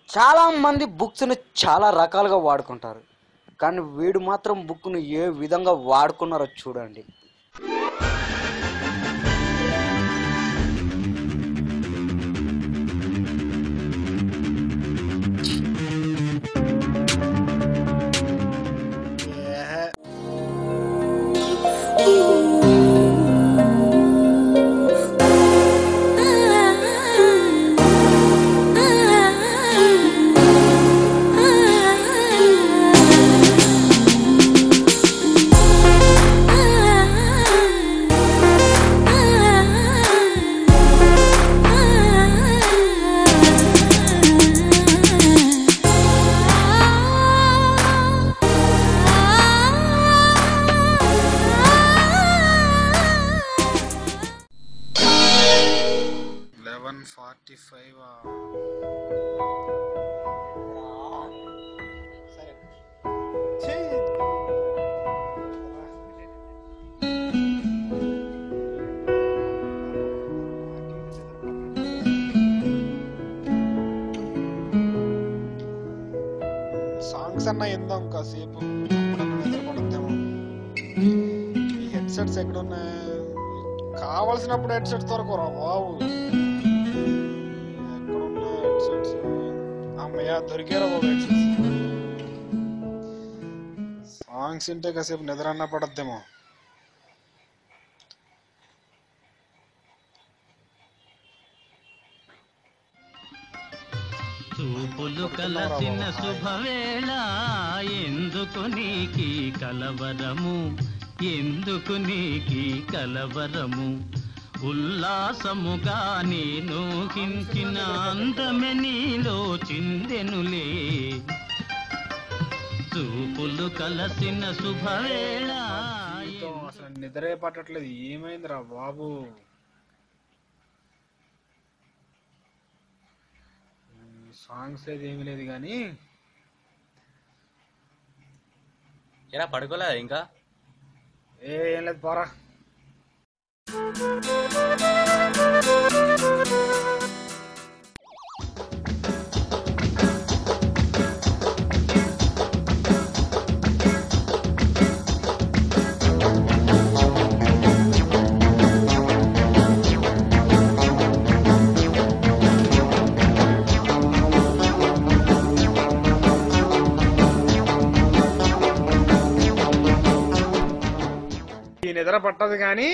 చాలా మంది బుక్స్ని చాలా రకాలుగా వాడుకుంటారు కానీ వీడు మాత్రం బుక్ను ఏ విధంగా వాడుకున్నారో చూడండి ఏహే. లెవెన్ ఫార్టీ ఫైవ్ సాంగ్స్ అన్న ఎందాం కాసేపు అప్పుడన్నా నిద్రపడద్దేమో ఈ హెడ్సెట్స్ ఎక్కడ ఉన్నాయి కావలసినప్పుడు హెడ్సెట్స్ దొరకరా బాబు ఎక్కడున్నాయి హెడ్సెట్స్ అమ్మయ్య దొరికారా బాబు హెడ్సెట్స్ సాంగ్స్ వింటే కాసేపు నిద్ర అన్న పడద్దేమో చూపులు కలసిన శుభవేళ ఎందుకు నీకి కలవరము ఎందుకు నీకి కలవరము ఉల్లాసముగా నేను హించిన అందమె నీలో చిందెనులే చూపులు కలసిన శుభవేళ జీవితం అసలు నిద్రే పట్టట్లేదు ఏమైందిరా బాబు సాంగ్స్ లేదు ఏమీ లేదు కానీ ఎరా పడుకోలేదా ఇంకా ఏ ఏం లేదు పోరా ఈ నిద్ర పట్టదు కానీ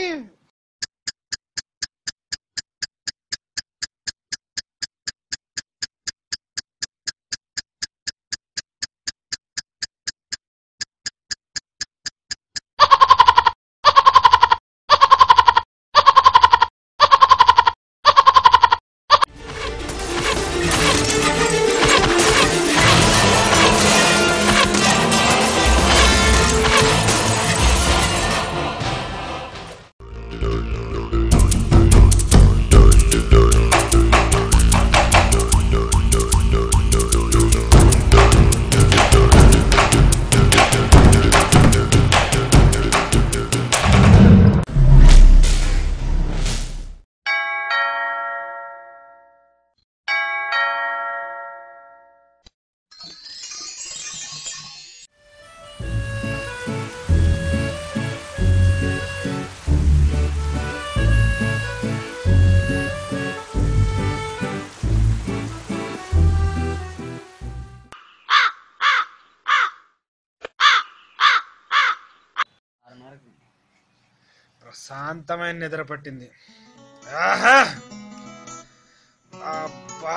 ప్రశాంతమైన నిద్ర పట్టింది ఆహా! అబ్బా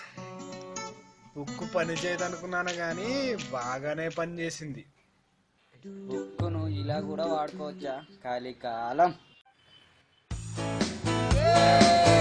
ఉక్కు పని చేయదనుకున్నాను కానీ బాగానే పని చేసింది బుక్ను ఇలా కూడా వాడుకోవచ్చా ఖాళీ కాలం